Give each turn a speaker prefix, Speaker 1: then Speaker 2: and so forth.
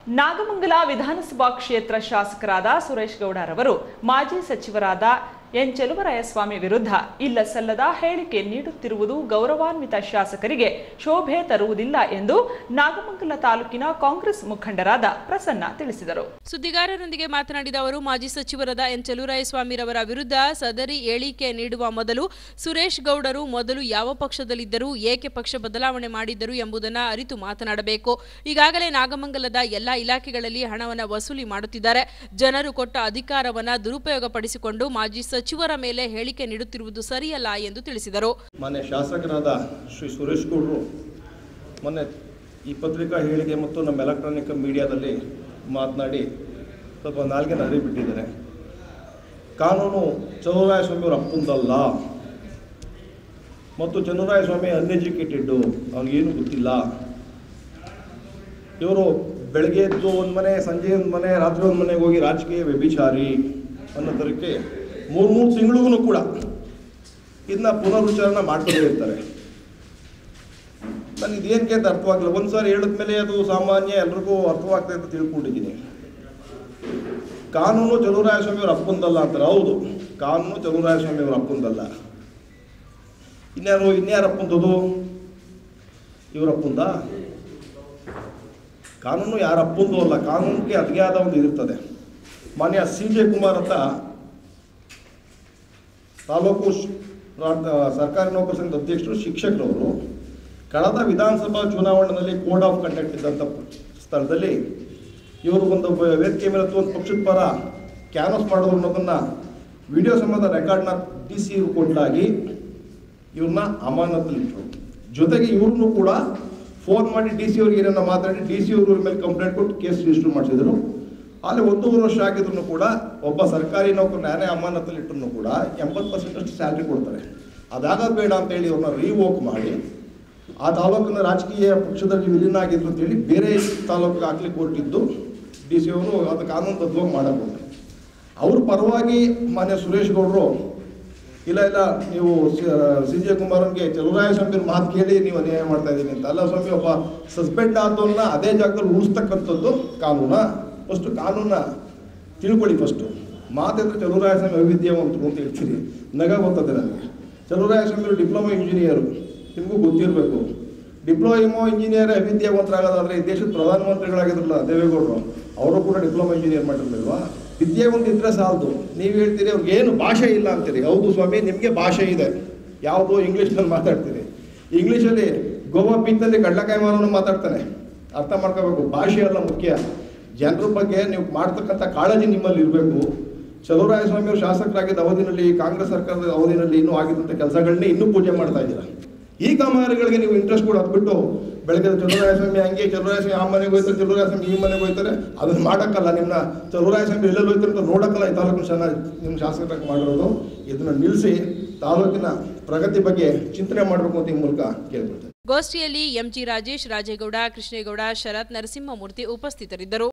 Speaker 1: ನಾಗಮಂಗಲ ವಿಧಾನಸಭಾ ಕ್ಷೇತ್ರ ಶಾಸಕರಾದ ಸುರೇಶ್ ಗೌಡರವರು ಮಾಜಿ ಸಚಿವರಾದ ಎನ್ ಚೆಲುವರಾಯಸ್ವಾಮಿ ವಿರುದ್ಧ ಇಲ್ಲ ಸಲ್ಲದ ಹೇಳಿಕೆ ನೀಡುತ್ತಿರುವುದು ಗೌರವಾನ್ವಿತ ಶಾಸಕರಿಗೆ ಶೋಭೆ ತರುವುದಿಲ್ಲ ಎಂದು ನಾಗಮಂಗಲ ತಾಲೂಕಿನ ಕಾಂಗ್ರೆಸ್ ಮುಖಂಡರಾದ ಪ್ರಸನ್ನ ತಿಳಿಸಿದರು
Speaker 2: ಸುದ್ದಿಗಾರರೊಂದಿಗೆ ಮಾತನಾಡಿದ ಅವರು ಮಾಜಿ ಸಚಿವರಾದ ಎನ್ ಚೆಲುವರಾಯಸ್ವಾಮಿರವರ ವಿರುದ್ಧ ಸದರಿ ಹೇಳಿಕೆ ನೀಡುವ ಮೊದಲು ಸುರೇಶ್ ಗೌಡರು ಮೊದಲು ಯಾವ ಪಕ್ಷದಲ್ಲಿದ್ದರು ಏಕೆ ಪಕ್ಷ ಬದಲಾವಣೆ ಮಾಡಿದ್ದರು ಎಂಬುದನ್ನು ಅರಿತು ಮಾತನಾಡಬೇಕು ಈಗಾಗಲೇ ನಾಗಮಂಗಲದ ಎಲ್ಲಾ ಇಲಾಖೆಗಳಲ್ಲಿ ಹಣವನ್ನು ವಸೂಲಿ ಮಾಡುತ್ತಿದ್ದಾರೆ ಜನರು ಕೊಟ್ಟ ಅಧಿಕಾರವನ್ನ ದುರುಪಯೋಗಪಡಿಸಿಕೊಂಡು ಮಾಜಿ ಸಚಿವರ ಮೇಲೆ ಹೇಳಿಕೆ ನೀಡುತ್ತಿರುವುದು ಸರಿಯಲ್ಲ ಎಂದು ತಿಳಿಸಿದರು
Speaker 3: ಮಾನ್ಯ ಶಾಸಕರಾದ ಶ್ರೀ ಸುರೇಶ್ ಗೌಡರು ಮೊನ್ನೆ ಈ ಪತ್ರಿಕಾ ಹೇಳಿಕೆ ಮತ್ತು ನಮ್ಮ ಎಲೆಕ್ಟ್ರಾನಿಕ್ ಮೀಡಿಯಾದಲ್ಲಿ ಮಾತನಾಡಿ ಸ್ವಲ್ಪ ನಾಲ್ಗೆ ನರಿ ಬಿಟ್ಟಿದ್ದಾರೆ ಕಾನೂನು ಚಂದ್ರರಾಯಸ್ವಾಮಿ ಅವರ ಅಪ್ಪಂದಲ್ಲ ಮತ್ತು ಚಂದ್ರರಾಯಸ್ವಾಮಿ ಅನ್ಎಜುಕೇಟೆಡ್ಡು ಅವ್ನಿಗೇನು ಗೊತ್ತಿಲ್ಲ ಇವರು ಬೆಳಗ್ಗೆ ಎದ್ದು ಒಂದು ಮನೆ ಸಂಜೆ ಒಂದು ಮನೆ ರಾತ್ರಿ ಒಂದು ಮನೆಗೆ ಹೋಗಿ ರಾಜಕೀಯ ವ್ಯಭಿಚಾರಿ ಅನ್ನೋ ಥರಕ್ಕೆ ಮೂರು ಮೂರು ತಿಂಗಳಿಗೂ ಕೂಡ ಇದನ್ನ ಪುನರುಚ್ಚಾರಣೆ ಮಾಡ್ತಾನೆ ಇರ್ತಾರೆ ನನಗೆ ಇದೇನಕ್ಕೆ ಅಂತ ಅರ್ಥವಾಗಿಲ್ಲ ಒಂದು ಸಾರಿ ಹೇಳಿದ್ಮೇಲೆ ಅದು ಸಾಮಾನ್ಯ ಎಲ್ರಿಗೂ ಅರ್ಥವಾಗ್ತದೆ ಅಂತ ತಿಳ್ಕೊಂಡಿದ್ದೀನಿ ಕಾನೂನು ಚಲುವರಾಯಸ್ವಾಮಿ ಅವ್ರ ಅಪ್ಪಂದಲ್ಲ ಅಂತಾರೆ ಹೌದು ಕಾನೂನು ಚಲುವರಾಯಸ್ವಾಮಿ ಅವ್ರ ಅಪ್ಪಂದಲ್ಲ ಇನ್ಯಾರು ಇನ್ಯಾರ ಅಪ್ಪಂದದು ಇವ್ರ ಅಪ್ಪಂದ ಕಾನೂನು ಯಾರ ಅಪ್ಪಂದು ಅಲ್ಲ ಕಾನೂನಿಗೆ ಅದೇ ಆದ ಒಂದು ಇದಿರ್ತದೆ ಮಾನ್ಯ ಸಿ ಜೆ ಕುಮಾರ್ ಅಂತ ತಾಲೂಕು ಶ್- ರಾ- ಸರ್ಕಾರಿ ನೌಕರ ಸಂಘದ ಅಧ್ಯಕ್ಷರು ಶಿಕ್ಷಕರವರು ಕಳೆದ ವಿಧಾನಸಭಾ ಚುನಾವಣೆಯಲ್ಲಿ ಕೋಡ್ ಆಫ್ ಕಂಡಕ್ಟ್ ಇದ್ದಂಥ ಸ್ಥಳದಲ್ಲಿ ಇವರು ಒಂದು ಬ- ವೇದಿಕೆ ಮೇಲೆ ಹತ್ತು ಒಂದು ಪಕ್ಷದ ಪರ ಕ್ಯಾನಸ್ ಮಾಡೋದು ಅನ್ನೋದನ್ನು ವಿಡಿಯೋ ಸಂಬಂಧ ರೆಕಾರ್ಡ್ನ ಡಿ ಸಿ ಕೊಟ್ಟಾಗಿ ಇವ್ರನ್ನ ಅಮಾನತಲ್ಲಿಟ್ಟರು ಜೊತೆಗೆ ಇವ್ರನ್ನೂ ಕೂಡ ಫೋನ್ ಮಾಡಿ ಡಿ ಸಿ ಅವ್ರಿಗೆ ಏನನ್ನ ಮಾತಾಡಿ ಡಿ ಸಿ ಅವ್ರ ಮೇಲೆ ಕಂಪ್ಲೇಂಟ್ ಕೊಟ್ಟು ಕೇಸ್ ರಿಜಿಸ್ಟರ್ ಮಾಡಿಸಿದ್ರು ಅಲ್ಲಿ ಒಂದೂವರೆ ವರ್ಷ ಆಗಿದ್ರು ಕೂಡ ಒಬ್ಬ ಸರ್ಕಾರಿ ನೌಕರನ ಯಾರೇ ಅಮಾನತಲ್ಲಿ ಇಟ್ಟರು ಕೂಡ ಎಂಬತ್ತು ಪರ್ಸೆಂಟ್ ಅಷ್ಟು ಸ್ಯಾಲ್ರಿ ಕೊಡ್ತಾರೆ ಅದಾಗೋದು ಬೇಡ ಅಂತೇಳಿ ಅವ್ರನ್ನ ರೀವೋಕ್ ಮಾಡಿ ಆ ತಾಲೂಕಿನ ರಾಜಕೀಯ ಪಕ್ಷದಲ್ಲಿ ವಿಲೀನ ಆಗಿದ್ರು ಅಂತೇಳಿ ಬೇರೆ ತಾಲೂಕಿಗೆ ಹಾಕ್ಲಿಕ್ಕೆ ಹೊರಟಿದ್ದು ಡಿ ಸಿ ಅವರು ಅದು ಕಾನೂನು ಬದ್ಧವಾಗಿ ಮಾಡಬಹುದು ಅವ್ರ ಪರವಾಗಿ ಮಾನ್ಯ ಸುರೇಶ್ ಗೌಡರು ಇಲ್ಲ ಇಲ್ಲ ನೀವು ಸಿ ಜೆ ಕುಮಾರನ್ಗೆ ಚಲುವರಾಯ ಸ್ವಾಮಿ ಮಾತು ಕೇಳಿ ನೀವು ಅನ್ಯಾಯ ಮಾಡ್ತಾ ಇದ್ದೀನಿ ಅಂತ ಅಲ್ಲ ಸ್ವಾಮಿ ಒಬ್ಬ ಸಸ್ಪೆಂಡ್ ಆದವನ್ನ ಅದೇ ಜಾಗದಲ್ಲಿ ಉಳಿಸ್ತಕ್ಕಂಥದ್ದು ಕಾನೂನ ಫಸ್ಟು ಕಾನೂನ ತಿಳ್ಕೊಳ್ಳಿ ಫಸ್ಟು ಮಾತಿದ್ರೆ ಚಲುವರಾಯ ಸ್ವಾಮಿ ವೈವಿಧ್ಯವಂತರು ಅಂತ ಹೇಳ್ತೀರಿ ನಗ ಗೊತ್ತದೆ ನನಗೆ ಚಲುವರಾಯ ಸ್ವಾಮಿ ಡಿಪ್ಲೊಮಾ ಇಂಜಿನಿಯರು ನಿಮಗೂ ಗೊತ್ತಿರಬೇಕು ಡಿಪ್ಲೊಮೊ ಇಂಜಿನಿಯರ್ ವಿದ್ಯಾವಂತರಾಗೋದಾದ್ರೆ ಈ ದೇಶದ ಪ್ರಧಾನಮಂತ್ರಿಗಳಾಗಿದ್ರಲ್ಲ ದೇವೇಗೌಡರು ಅವರು ಕೂಡ ಡಿಪ್ಲೊಮಾ ಇಂಜಿನಿಯರ್ ಮಾಡಿರ್ಲಿಲ್ವಾ ವಿದ್ಯಾವಂತ ಇದ್ರೆ ಸಾಲದು ನೀವು ಹೇಳ್ತೀರಿ ಅವ್ರಿಗೆ ಏನು ಭಾಷೆ ಇಲ್ಲ ಅಂತೀರಿ ಹೌದು ಸ್ವಾಮಿ ನಿಮಗೆ ಭಾಷೆ ಇದೆ ಯಾವುದು ಇಂಗ್ಲೀಷ್ನಲ್ಲಿ ಮಾತಾಡ್ತೀರಿ ಇಂಗ್ಲೀಷಲ್ಲಿ ಗೋವಾ ಬೀಚ್ನಲ್ಲಿ ಕಡ್ಲಕಾಯಿ ಮಾರವನು ಮಾತಾಡ್ತಾನೆ ಅರ್ಥ ಮಾಡ್ಕೋಬೇಕು ಭಾಷೆ ಅಲ್ಲ ಮುಖ್ಯ ಜನರ ಬಗ್ಗೆ ನೀವು ಮಾಡ್ತಕ್ಕಂಥ ಕಾಳಜಿ ನಿಮ್ಮಲ್ಲಿ ಇರಬೇಕು ಚಲುವರಾಯಸ್ವಾಮಿ ಅವರು ಶಾಸಕರಾಗಿದ್ದ ಅವಧಿನಲ್ಲಿ ಕಾಂಗ್ರೆಸ್ ಸರ್ಕಾರದ ಅವಧಿನಲ್ಲಿ ಇನ್ನೂ ಆಗಿದ್ದಂಥ ಕೆಲಸಗಳನ್ನೇ ಇನ್ನೂ ಪೂಜೆ ಮಾಡ್ತಾ ಇದ್ದೀರಾ ಈ ಕಾಮಗಾರಿಗಳಿಗೆ ನೀವು ಇಂಟ್ರೆಸ್ಟ್ ಕೂಡ ಹಾಕ್ಬಿಟ್ಟು ಬೆಳಗ್ಗೆ ಚಲುವರಾಯಸ್ವಾಮಿ ಹಂಗೆ ಚಲುವರಾಯಸ್ವಾಮಿ ಆ ಮನೆಗೆ ಹೋಯ್ತಾರೆ ಚಲುವರಾಯಸ್ವಾಮಿ ಈ ಮನೆಗೆ ಹೋಯ್ತಾರೆ ಅದನ್ನ ಮಾಡೋಕ್ಕಲ್ಲ ನಿಮ್ಮನ್ನ ಚಲುವರಾಯಸ್ವಾಮಿ ಎಲ್ಲೆಲ್ಲಿ ಹೋಯ್ತಾರೆ ಅಂತ ನೋಡೋಕ್ಕಲ್ಲ ಈ ತಾಲೂಕಿನ ಜನ ನಿಮ್ಮ ಶಾಸಕರಾಗಿ ಮಾಡಿರೋದು ಇದನ್ನ ನಿಲ್ಲಿಸಿ ತಾಲೂಕಿನ ಪ್ರಗತಿ ಬಗ್ಗೆ ಚಿಂತನೆ ಮಾಡಬೇಕು ಅಂತ ಈ ಮೂಲಕ ಕೇಳ್ಕೊಳ್ತೇನೆ
Speaker 2: ಗೋಷ್ಠಿಯಲ್ಲಿ ಎಂಜಿ ರಾಜೇಶ್ ರಾಜೇಗೌಡ ಕೃಷ್ಣೇಗೌಡ ಶರತ್ ನರಸಿಂಹಮೂರ್ತಿ ಉಪಸ್ಥಿತರಿದ್ದರು